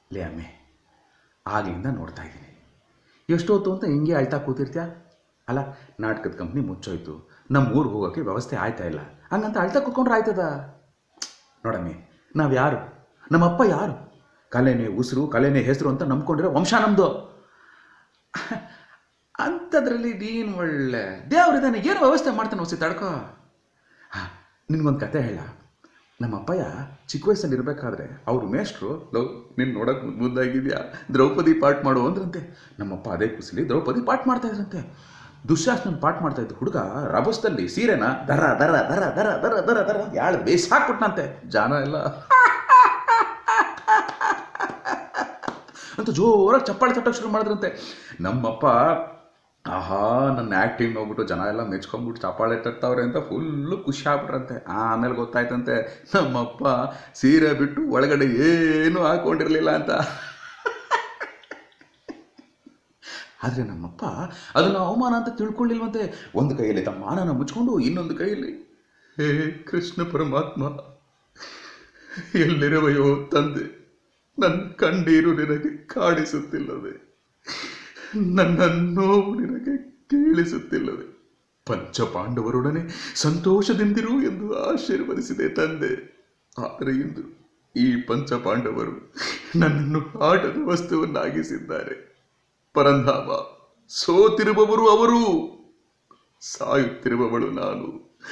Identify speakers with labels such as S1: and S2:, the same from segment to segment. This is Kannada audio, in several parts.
S1: ಲೇ ಅಮ್ಮೆ ಆಗ್ಲಿಂದ ನೋಡ್ತಾ ಇದ್ದೀನಿ ಎಷ್ಟೊತ್ತು ಅಂತ ಹಿಂಗೆ ಅಳ್ತಾ ಕೂತಿರ್ತ್ಯಾ ಅಲ್ಲ ನಾಟಕದ ಕಂಪ್ನಿ ಮುಚ್ಚೋಯ್ತು ನಮ್ಮ ಊರಿಗೆ ಹೋಗೋಕ್ಕೆ ವ್ಯವಸ್ಥೆ ಆಯ್ತಾ ಇಲ್ಲ ಹಂಗಂತ ಅಳ್ತಾ ಕೂತ್ಕೊಂಡ್ರೆ ಆಯ್ತದ ನೋಡಮ್ಮಿ ನಾವು ಯಾರು ನಮ್ಮಪ್ಪ ಯಾರು ಕಲೆನೇ ಉಸಿರು ಕಲೆನೇ ಹೆಸರು ಅಂತ ನಂಬ್ಕೊಂಡಿರೋ ವಂಶ ನಮ್ಮದು ಅಂಥದ್ರಲ್ಲಿ ನೀನು ಒಳ್ಳೆ ದೇವ್ರಿದ್ದಾನೆ ಏನು ವ್ಯವಸ್ಥೆ ಮಾಡ್ತಾನೆ ಹೊಸಿ ತಡ್ಕೋ ಹಾಂ ನಿನ್ಗೊಂದು ಕತೆ ಹೇಳ ನಮ್ಮ ಅಪ್ಪಯ್ಯ ಚಿಕ್ಕ ವಯಸ್ಸಲ್ಲಿ ಇರಬೇಕಾದ್ರೆ ಅವ್ರ ಮೇಷ್ಟ್ರು ಲವ್ ನೀನು ನೋಡೋಕೆ ಮುದ್ದಾಗಿದೆಯಾ ದ್ರೌಪದಿ ಪಾಠ ಮಾಡು ಅಂದ್ರಂತೆ ನಮ್ಮಪ್ಪ ಅದೇ ಕುಸಲಿ ದ್ರೌಪದಿ ಪಾಠ ಮಾಡ್ತಾ ಇದ್ರಂತೆ ದುಶ್ಯಾಸನ ಪಾಠ ಮಾಡ್ತಾ ಇದ್ದ ಹುಡುಗ ರಭಸದಲ್ಲಿ ಸೀರೆನ ದರ ದರ ದರ ದರ ದರ ದರ ದರ ಯಾಳು ಬೇಸಾಕ್ಬಿಟ್ನಂತೆ ಜಾನ ಎಲ್ಲ ಅಂತ ಜೋರಾಗಿ ಚಪ್ಪಾಳೆ ತಟ್ಟಕ್ಕೆ ಶುರು ಮಾಡಿದ್ರಂತೆ ನಮ್ಮಪ್ಪ ಆಹಾ ನನ್ನ ಆ್ಯಕ್ಟಿಂಗ್ ನೋಡ್ಬಿಟ್ಟು ಜನ ಎಲ್ಲ ಮೆಚ್ಕೊಂಡ್ಬಿಟ್ಟು ಚಪ್ಪಾಳೆ ತಟ್ಟವ್ರೆ ಅಂತ ಫುಲ್ಲು ಖುಷಿ ಆಗ್ಬಿಟ್ರಂತೆ ಆಮೇಲೆ ಗೊತ್ತಾಯ್ತಂತೆ ನಮ್ಮಪ್ಪ ಸೀರೆ ಬಿಟ್ಟು ಒಳಗಡೆ ಏನೂ ಹಾಕೊಂಡಿರಲಿಲ್ಲ ಅಂತ ಆದರೆ ನಮ್ಮಪ್ಪ ಅದನ್ನು ಅವಮಾನ ಅಂತ ತಿಳ್ಕೊಳ್ಳಿಲ್ವಂತೆ ಒಂದು ಕೈಯಲ್ಲಿ ತಮ್ಮ ಮಾನನ ಮುಚ್ಕೊಂಡು ಇನ್ನೊಂದು ಕೈಯಲ್ಲಿ ಹೇ ಕೃಷ್ಣ ಪರಮಾತ್ಮ ಎಲ್ಲಿರುವೆಯೋ ತಂದೆ ನನ್ನ ಕಣ್ಣೀರು ನಿನಗೆ ಕಾಣಿಸುತ್ತಿಲ್ಲವೇ ನನ್ನ ನೋವು ನಿನಗೆ ಕೇಳಿಸುತ್ತಿಲ್ಲವೇ ಪಂಚಪಾಂಡವರೊಡನೆ ಸಂತೋಷದಿಂದಿರು ಎಂದು ಆಶೀರ್ವದಿಸಿದೆ ತಂದೆ ಆದರೆ ಇಂದು ಈ ಪಂಚಪಾಂಡವರು ನನ್ನನ್ನು ಆಟದ ವಸ್ತುವನ್ನಾಗಿಸಿದ್ದಾರೆ ಪರಂಧಾಮ ಸೋತಿರುವವರು ಅವರು ಸಾಯುತ್ತಿರುವವಳು ನಾನು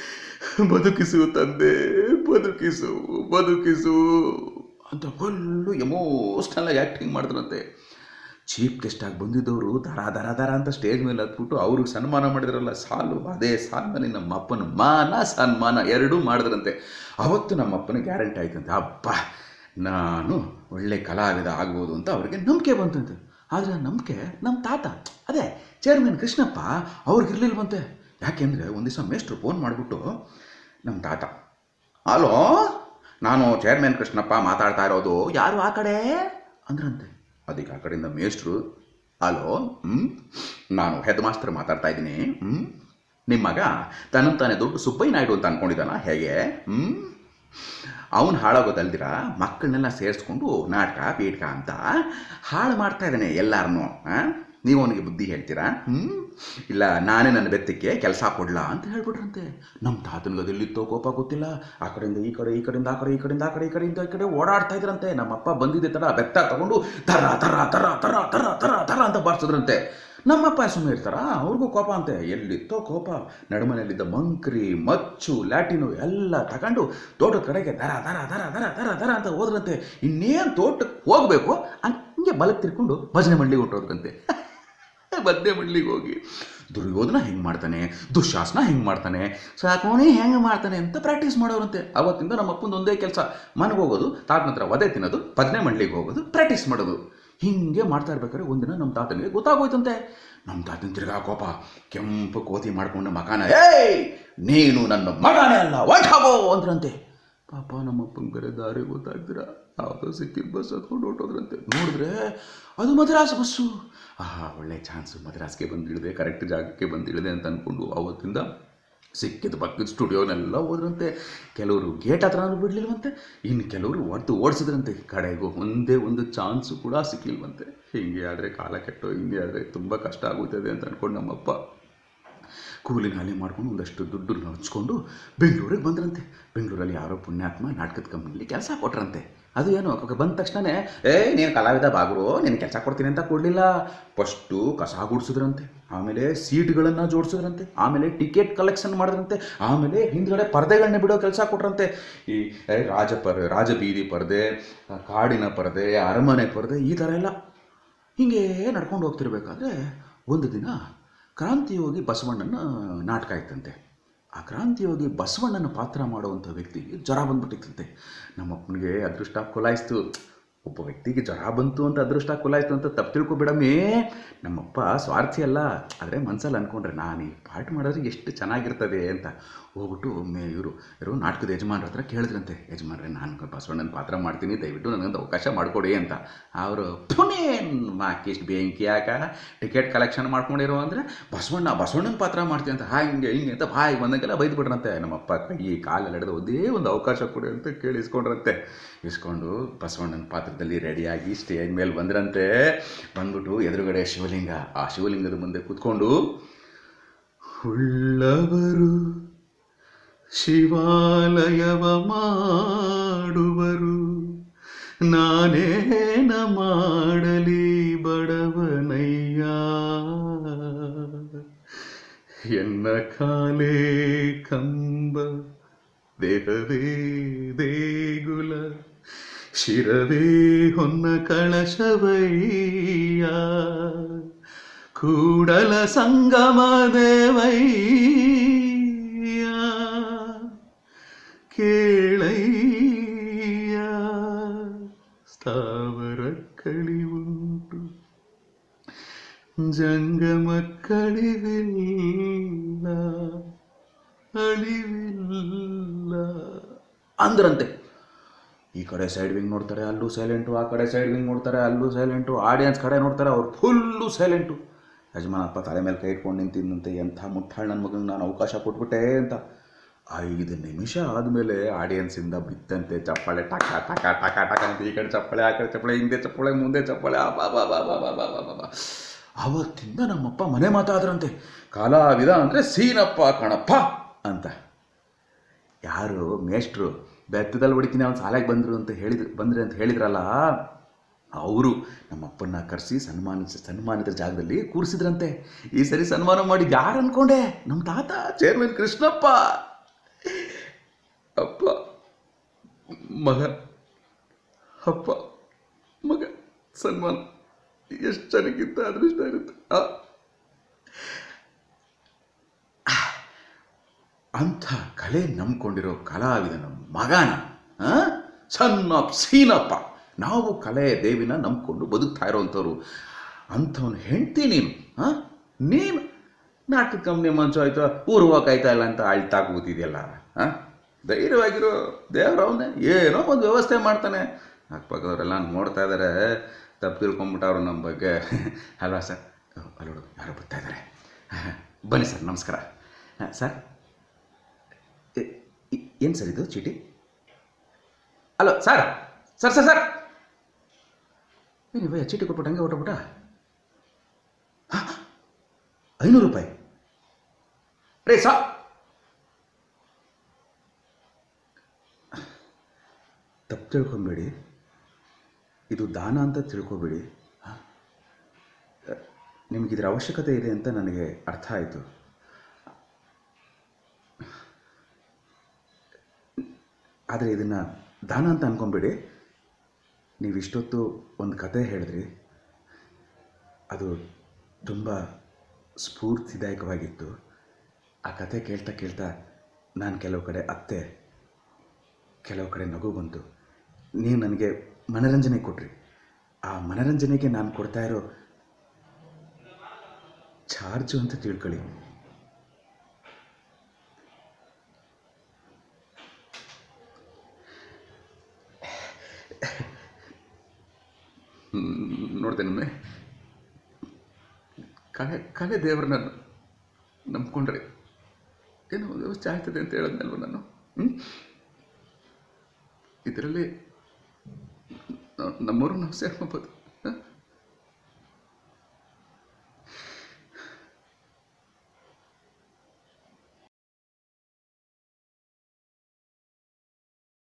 S1: ಬದುಕಿಸು ತಂದೆ ಬದುಕಿಸು ಬದುಕಿಸು ಅಂತ ಫುಲ್ಲು ಎಮೋಷ್ನಲ್ ಆ್ಯಕ್ಟಿಂಗ್ ಮಾಡಿದ್ರಂತೆ ಚೀಫ್ ಗೆಸ್ಟಾಗಿ ಬಂದಿದ್ದವರು ದರ ದರ ದರ ಅಂತ ಸ್ಟೇಜ್ ಮೇಲೆ ಹತ್ಬಿಟ್ಟು ಅವ್ರಿಗೆ ಸನ್ಮಾನ ಮಾಡಿದ್ರಲ್ಲ ಸಾಲು ಅದೇ ಸಾಲಿನಲ್ಲಿ ನಮ್ಮ ಅಪ್ಪನ ಮಾನ ಸನ್ಮಾನ ಎರಡೂ ಮಾಡಿದ್ರಂತೆ ಅವತ್ತು ನಮ್ಮ ಅಪ್ಪನ ಗ್ಯಾರಂಟಿ ಆಯ್ತಂತೆ ಅಪ್ಪ ನಾನು ಒಳ್ಳೆ ಕಲಾವಿದ ಆಗ್ಬೋದು ಅಂತ ಅವ್ರಿಗೆ ನಂಬಿಕೆ ಬಂತಂತೆ ಆದರೆ ಆ ನಂಬಿಕೆ ನಮ್ಮ ತಾತ ಅದೇ ಚೇರ್ಮನ್ ಕೃಷ್ಣಪ್ಪ ಅವ್ರಿಗಿರ್ಲಿಲ್ವಂತೆ ಯಾಕೆಂದರೆ ಒಂದು ದಿವಸ ಮೇಷ್ಟ್ರು ಫೋನ್ ಮಾಡಿಬಿಟ್ಟು ನಮ್ಮ ತಾತ ಹಲೋ ನಾನು ಚೇರ್ಮನ್ ಕೃಷ್ಣಪ್ಪ ಮಾತಾಡ್ತಾ ಇರೋದು ಯಾರು ಆ ಕಡೆ ಅಂದ್ರಂತೆ ಅದಕ್ಕೆ ಆ ಕಡೆಯಿಂದ ಮೇಷ್ಟ್ರು ಹಲೋ ಹ್ಞೂ ನಾನು ಹೆಡ್ ಮಾಸ್ತರ್ ಮಾತಾಡ್ತಾ ಇದ್ದೀನಿ ಹ್ಞೂ ನಿಮ್ಮ ಮಗ ತನ್ನ ತಾನೇ ದೊಡ್ಡ ಸುಬ್ಬಯ್ಯ ನಾಯ್ಡು ಅಂತ ಅನ್ಕೊಂಡಿದ್ದಾನ ಹೇಗೆ ಹ್ಞೂ ಅವನು ಹಾಳಾಗೋದಲ್ದಿರ ಮಕ್ಕಳನ್ನೆಲ್ಲ ಸೇರಿಸ್ಕೊಂಡು ನಾಟಕ ಪೀಟಕ ಅಂತ ಹಾಳು ಮಾಡ್ತಾ ಇದ್ದಾನೆ ಎಲ್ಲಾರನ್ನೂ ನೀವು ಅವನಿಗೆ ಬುದ್ಧಿ ಹೇಳ್ತೀರಾ ಹ್ಞೂ ಇಲ್ಲ ನಾನೇ ನನ್ನ ಬೆತ್ತಕ್ಕೆ ಕೆಲಸ ಕೊಡ್ಲಾ ಅಂತ ಹೇಳ್ಬಿಟ್ರಂತೆ ನಮ್ಮ ತಾತನಿಗೆ ಅದೆಲ್ಲಿತ್ತೋ ಕೋಪ ಗೊತ್ತಿಲ್ಲ ಆ ಕಡೆಯಿಂದ ಈ ಕಡೆ ಈ ಕಡೆಯಿಂದ ಆ ಕಡೆ ಈ ಕಡೆಯಿಂದ ಆ ಕಡೆ ಈ ಕಡೆಯಿಂದ ಈ ಕಡೆ ಓಡಾಡ್ತಾ ಇದ್ರಂತೆ ನಮ್ಮಪ್ಪ ಬಂದಿದ್ದೆ ತರ ಬೆತ್ತ ತಗೊಂಡು ತರ ತರ ತರ ತರ ತರ ತರ ತರ ಅಂತ ಬಾರಿಸಿದ್ರಂತೆ ನಮ್ಮಪ್ಪ ಸುಮ್ಮನೆ ಇರ್ತಾರ ಅವ್ರಿಗೂ ಕೋಪ ಅಂತೆ ಎಲ್ಲಿತ್ತೋ ಕೋಪ ನಡುಮನೆಯಲ್ಲಿದ್ದ ಮಂಕ್ರಿ ಮಚ್ಚು ಲ್ಯಾಟಿನು ಎಲ್ಲ ತಗೊಂಡು ತೋಟದ ಕಡೆಗೆ ದರ ದರ ದರ ದರ ದರ ದರ ಅಂತ ಹೋದ್ರಂತೆ ಇನ್ನೇನು ತೋಟಕ್ಕೆ ಹೋಗಬೇಕು ಹಂಗೆ ಬಲಕ್ಕೆ ತಿರ್ಕೊಂಡು ಭಜನೆ ಮಂಡಿಗೆ ಹೊಂಟೋದ್ರಂತೆ ಭಜನೆ ಮಂಡ್ಲಿಗೆ ಹೋಗಿ ದುರ್ಯೋಧನ ಹೆಂಗೆ ಮಾಡ್ತಾನೆ ದುಶ್ಯಾಸನ ಹೆಂಗೆ ಮಾಡ್ತಾನೆ ಸಾಕೋಣಿ ಹೆಂಗೆ ಮಾಡ್ತಾನೆ ಅಂತ ಪ್ರಾಕ್ಟೀಸ್ ಮಾಡೋರಂತೆ ಅವತ್ತಿಂದ ನಮ್ಮ ಅಪ್ಪಂದು ಒಂದೇ ಕೆಲಸ ಮನೆಗೆ ಹೋಗೋದು ತಾತನ ಹತ್ರ ವದೆ ತಿನ್ನೋದು ಭಜನೆ ಮಂಡ್ಲಿಗೆ ಹೋಗೋದು ಪ್ರಾಕ್ಟೀಸ್ ಮಾಡೋದು ಹಿಂಗೆ ಮಾಡ್ತಾ ಇರ್ಬೇಕಾದ್ರೆ ಒಂದಿನ ನಮ್ಮ ತಾತನಿಗೆ ಗೊತ್ತಾಗೋಯ್ತಂತೆ ನಮ್ಮ ತಾತನ ತಿರ್ಗಾ ಕೋಪ ಕೆಂಪು ಕೋತಿ ಮಾಡ್ಕೊಂಡು ಮಕಾನ ಏಯ್ ನೀನು ನನ್ನ ಮಗನೇ ಅಲ್ಲ ಹೊಂಟಾಗೋ ಅಂದ್ರಂತೆ ಪಾಪ ನಮ್ಮಪ್ಪನ ಬೇರೆ ದಾರಿ ಗೊತ್ತಾಗ್ದಿರ ಯಾವುದೋ ಸಿಕ್ಕಿದ ಬಸ್ ಹತ್ಕೊಂಡು ಹೊರಟೋದ್ರಂತೆ ನೋಡಿದ್ರೆ ಅದು ಮದ್ರಾಸ್ ಬಸ್ಸು ಆಹಾ ಒಳ್ಳೆ ಚಾನ್ಸು ಮದ್ರಾಸ್ಗೆ ಬಂದಿಳಿದೆ ಕರೆಕ್ಟ್ ಜಾಗಕ್ಕೆ ಬಂದಿಳಿದೆ ಅಂತ ಅಂದ್ಕೊಂಡು ಅವತ್ತಿಂದ ಸಿಕ್ಕಿದ ಪಕ್ಕದ ಸ್ಟುಡಿಯೋನೆಲ್ಲ ಹೋದ್ರಂತೆ ಕೆಲವರು ಗೇಟ್ ಹತ್ರ ಬಿಡ್ಲಿಲ್ವಂತೆ ಇನ್ನು ಕೆಲವರು ಹೊಡೆದು ಓಡಿಸಿದ್ರಂತೆ ಕಡೆಗೂ ಒಂದೇ ಒಂದು ಚಾನ್ಸು ಕೂಡ ಸಿಕ್ಲಿಲ್ವಂತೆ ಹಿಂಗೆ ಆದರೆ ಕಾಲ ಕೆಟ್ಟೋ ಹಿಂಗೆ ಆದರೆ ತುಂಬ ಕಷ್ಟ ಆಗುತ್ತದೆ ಅಂತ ಅಂದ್ಕೊಂಡು ನಮ್ಮಪ್ಪ ಕೂಲಿ ನಾಲಿ ಮಾಡ್ಕೊಂಡು ಒಂದಷ್ಟು ದುಡ್ಡು ಹಂಚ್ಕೊಂಡು ಬೆಂಗಳೂರಿಗೆ ಬಂದ್ರಂತೆ ಬೆಂಗಳೂರಲ್ಲಿ ಯಾರೋ ಪುಣ್ಯಾತ್ಮ ನಾಟಕದ ಕಂಪ್ನಿಲಿ ಕೆಲಸ ಕೊಟ್ರಂತೆ ಅದು ಏನು ಕ- ಬಂದ ತಕ್ಷಣನೇ ಏ ನೀನು ಕಲಾವಿದ ಬಾಗುರು ನೀನು ಕೆಲಸ ಕೊಡ್ತೀನಿ ಅಂತ ಕೊಡಲಿಲ್ಲ ಫಸ್ಟು ಕಸ ಗುಡಿಸಿದ್ರಂತೆ ಆಮೇಲೆ ಸೀಟ್ಗಳನ್ನು ಜೋಡಿಸಿದ್ರಂತೆ ಆಮೇಲೆ ಟಿಕೆಟ್ ಕಲೆಕ್ಷನ್ ಮಾಡಿದ್ರಂತೆ ಆಮೇಲೆ ಹಿಂದ್ಗಡೆ ಪರದೆಗಳನ್ನ ಬಿಡೋ ಕೆಲಸ ಕೊಟ್ರಂತೆ ಈ ಏ, ರಾಜ ಪರ ರಾಜಬೀದಿ ಪರದೆ ಆ, ಕಾಡಿನ ಪರದೆ ಅರಮನೆ ಪರದೆ ಈ ಥರ ಎಲ್ಲ ಹೀಗೆ ನಡ್ಕೊಂಡು ಹೋಗ್ತಿರ್ಬೇಕಾದ್ರೆ ಒಂದು ದಿನ ಕ್ರಾಂತಿಯೋಗಿ ಬಸವಣ್ಣನ ನಾಟಕ ಇತ್ತಂತೆ ಆ ಕ್ರಾಂತಿಯೋಗಿ ಬಸವಣ್ಣನ ಪಾತ್ರ ಮಾಡುವಂಥ ವ್ಯಕ್ತಿಗೆ ಜ್ವರ ಬಂದ್ಬಿಟ್ಟಿತ್ತಂತೆ ನಮ್ಮಪ್ಪನಿಗೆ ಅದೃಷ್ಟ ಕುಲಾಯಿಸ್ತು ಒಬ್ಬ ವ್ಯಕ್ತಿಗೆ ಜ್ವರ ಬಂತು ಅಂತ ಅದೃಷ್ಟ ಕುಲಾಯಿಸ್ತು ಅಂತ ತಪ್ಪು ತಿಳ್ಕೊಬೇಡಮ್ಮೇ ನಮ್ಮಪ್ಪ ಸ್ವಾರ್ಥಿ ಅಲ್ಲ ಆದರೆ ಮನ್ಸಲ್ಲಿ ಅಂದ್ಕೊಂಡ್ರೆ ನಾನು ಈ ಪಾಠ ಮಾಡಿದ್ರೆ ಎಷ್ಟು ಚೆನ್ನಾಗಿರ್ತದೆ ಅಂತ ಹೋಗ್ಬಿಟ್ಟು ಒಮ್ಮೆ ಇವರು ಇವರು ನಾಟಕದ ಯಜಮಾನ್ರ ಹತ್ರ ಕೇಳಿದ್ರಂತೆ ಯಜಮಾನ್ರೆ ನಾನು ಬಸವಣ್ಣನ ಪಾತ್ರ ಮಾಡ್ತೀನಿ ದಯವಿಟ್ಟು ನನಗೊಂದು ಅವಕಾಶ ಮಾಡಿಕೊಡಿ ಅಂತ ಅವರು ಪುನೇನ್ ಮಾಕಿಷ್ಟು ಬೆಂಕಿ ಯಾಕ ಟಿಕೆಟ್ ಕಲೆಕ್ಷನ್ ಮಾಡ್ಕೊಂಡಿರೋ ಅಂದರೆ ಬಸವಣ್ಣ ಬಸವಣ್ಣನ ಪಾತ್ರ ಮಾಡ್ತೀನಿ ಅಂತ ಹಾಗೆ ಹಿಂಗೆ ಅಂತ ಬಾಯಿ ಬಂದಂಗೆಲ್ಲ ಬೈದು ಬಿಡ್ರಂತೆ ನಮ್ಮಪ್ಪ ಕೈ ಕಾಲೆಲ್ಲ ಹಿಡಿದು ಒಂದೇ ಒಂದು ಅವಕಾಶ ಕೊಡಿ ಅಂತ ಕೇಳಿ ಇಸ್ಕೊಂಡ್ರಂತೆ ಇಸ್ಕೊಂಡು ಬಸವಣ್ಣನ ಪಾತ್ರ ಜಾಗದಲ್ಲಿ ರೆಡಿಯಾಗಿ ಸ್ಟೇಜ್ ಮೇಲೆ ಬಂದ್ರಂತೆ ಬಂದ್ಬಿಟ್ಟು ಎದುರುಗಡೆ ಶಿವಲಿಂಗ ಆ ಶಿವಲಿಂಗದ ಮುಂದೆ ಕೂತ್ಕೊಂಡು ಉಳ್ಳವರು ಶಿವಾಲಯವ ಮಾಡುವರು ನಾನೇನ ಮಾಡಲಿ ಬಡವನಯ್ಯ ಎನ್ನ ಕಾಲೇ ಕಂಬ ದೇಹವೇ ದೇಗುಲ ಶಿರವೇ ಹೊನ್ನ ಕಳಶವಯ್ಯ ಕೂಡಲ ಸಂಗಮ ದೇವಯ್ಯ ಕೇಳಯ್ಯ ಸ್ಥಾವರ ಕಳಿವುಂಟು ಜಂಗಮ ಕಳಿವಿಲ್ಲ ಅಳಿವಿಲ್ಲ ಅಂದ್ರಂತೆ ಈ ಕಡೆ ಸೈಡ್ ವಿಂಗ್ ನೋಡ್ತಾರೆ ಅಲ್ಲೂ ಸೈಲೆಂಟು ಆ ಕಡೆ ಸೈಡ್ ವಿಂಗ್ ನೋಡ್ತಾರೆ ಅಲ್ಲೂ ಸೈಲೆಂಟು ಆಡಿಯನ್ಸ್ ಕಡೆ ನೋಡ್ತಾರೆ ಅವ್ರು ಫುಲ್ಲು ಸೈಲೆಂಟು ಯಜಮಾನಪ್ಪ ತಲೆ ಮೇಲೆ ಕೈ ಇಟ್ಕೊಂಡು ನಿಂತಿದ್ದಂತೆ ಎಂಥ ಮುಟ್ಟಾಳ್ ನನ್ನ ಮಗನಿಗೆ ನಾನು ಅವಕಾಶ ಕೊಟ್ಬಿಟ್ಟೆ ಅಂತ ಐದು ನಿಮಿಷ ಆದಮೇಲೆ ಆಡಿಯನ್ಸಿಂದ ಬಿತ್ತಂತೆ ಚಪ್ಪಾಳೆ ಟಕ ಟಕ ಟಕ ಟಕ ಅಂತ ಈ ಕಡೆ ಚಪ್ಪಾಳೆ ಆ ಕಡೆ ಚಪ್ಪಾಳೆ ಹಿಂದೆ ಚಪ್ಪಾಳೆ ಮುಂದೆ ಚಪ್ಪಾಳೆ ಆ ಬಾ ಬಾ ಬಾ ಬಾ ಬಾ ಬಾ ಬಾ ಬಾ ಬಾ. ಅವತ್ತಿಂದ ನಮ್ಮಪ್ಪ ಮನೆ ಮಾತಾದ್ರಂತೆ ಕಲಾವಿದ ಅಂದರೆ ಸೀನಪ್ಪ ಕಣಪ್ಪ ಅಂತ ಯಾರು ಮೇಷ್ಟ್ರು ಬೆತ್ತದಲ್ಲಿ ಹೊಡಿತೀನಿ ಅವ್ನು ಸಾಲಾಗಿ ಬಂದರು ಅಂತ ಹೇಳಿದ್ರು ಬಂದ್ರಿ ಅಂತ ಹೇಳಿದ್ರಲ್ಲ ಅವರು ನಮ್ಮಪ್ಪನ್ನ ಕರೆಸಿ ಸನ್ಮಾನಿಸ ಸನ್ಮಾನಿತ ಜಾಗದಲ್ಲಿ ಕೂರಿಸಿದ್ರಂತೆ ಈ ಸರಿ ಸನ್ಮಾನ ಮಾಡಿ ಯಾರು ಅನ್ಕೊಂಡೆ ನಮ್ಮ ತಾತ ಚೇರ್ಮನ್ ಕೃಷ್ಣಪ್ಪ ಅಪ್ಪ ಮಗ ಅಪ್ಪ ಮಗ ಸನ್ಮಾನ ಎಷ್ಟು ಚೆನ್ನಾಗಿತ್ತು ಅದೃಷ್ಟ ಇರುತ್ತೆ ಆ ಅಂಥ ಕಲೆ ನಂಬ್ಕೊಂಡಿರೋ ಕಲಾವಿದನ ಮಗನ ಆ? ಸನ್ ಆಫ್ ಸೀನಪ್ಪ ನಾವು ಕಲೆ ದೇವಿನ ನಂಬ್ಕೊಂಡು ಬದುಕ್ತಾ ಇರೋವಂಥವ್ರು ಅಂಥವ್ನು ಹೆಂಡ್ತಿ ನೀನು ಆ? ನೀನು ನಾಟಕ ಕಂಪ್ನಿ ಮಂಚು ಆಯ್ತು ಊರು ಹೋಗಾಯ್ತಾ ಇಲ್ಲ ಅಂತ ಅಳ್ತಾ ಕೂತಿದೆಯಲ್ಲ ಹಾಂ ಧೈರ್ಯವಾಗಿರೋ ದೇವ್ರ ಅವನೇ ಏನೋ ಒಂದು ವ್ಯವಸ್ಥೆ ಮಾಡ್ತಾನೆ ಅಕ್ಕಪಕ್ಕದವರೆಲ್ಲ ನೋಡ್ತಾ ಇದ್ದಾರೆ ತಪ್ಪು ತಿಳ್ಕೊಂಬಿಟ್ಟವ್ರು ನಮ್ಮ ಬಗ್ಗೆ ಅಲ್ವಾ ಸರ್ ಅಲ್ಲೋಡು ಯಾರೋ ಬರ್ತಾ ಇದ್ದಾರೆ ಬನ್ನಿ ಸರ್ ನಮಸ್ಕಾರ ಹಾಂ ಸರ್ ಏನು ಸರ್ ಇದು ಚೀಟಿ hello sir sir sir sir ಏನು ಭಯ ಚೀಟಿ ಕೊಟ್ಬಿಟ್ಟು ಹಂಗೆ ಹೊಟ್ಟಬಿಟ್ಟ ಐನೂರು ರೂಪಾಯಿ ರೇ ಸಾ ತಪ್ಪು ತಿಳ್ಕೊಬೇಡಿ ಇದು ದಾನ ಅಂತ ತಿಳ್ಕೊಬೇಡಿ ನಿಮಗಿದ್ರ ಅವಶ್ಯಕತೆ ಇದೆ ಅಂತ ನನಗೆ ಅರ್ಥ ಆಯಿತು ಆದರೆ ಇದನ್ನು ದಾನ ಅಂತ ಅನ್ಕೊಂಬೇಡಿ ನೀವು ಇಷ್ಟೊತ್ತು ಒಂದು ಕತೆ ಹೇಳಿದ್ರಿ ಅದು ತುಂಬ ಸ್ಫೂರ್ತಿದಾಯಕವಾಗಿತ್ತು ಆ ಕತೆ ಕೇಳ್ತಾ ಕೇಳ್ತಾ ನಾನು ಕೆಲವು ಕಡೆ ಅತ್ತೆ ಕೆಲವು ಕಡೆ ನಗು ಬಂತು ನೀವು ನನಗೆ ಮನರಂಜನೆ ಕೊಟ್ರಿ ಆ ಮನರಂಜನೆಗೆ ನಾನು ಕೊಡ್ತಾ ಇರೋ ಚಾರ್ಜು ಅಂತ ತಿಳ್ಕೊಳ್ಳಿ ನೋಡ್ತೇನೆ ಕಲೆ ಕಲೆ ದೇವ್ರನ್ನ ನಂಬ್ಕೊಂಡ್ರೆ ಏನೋ ಒಂದು ವ್ಯವಸ್ಥೆ ಆಗ್ತದೆ ಅಂತ ಹೇಳಿದ್ನಲ್ವ ನಾನು ಹ್ಞೂ ಇದರಲ್ಲಿ ನಮ್ಮವರು ನಾವು ಸೇರ್ಕೊಬೋದು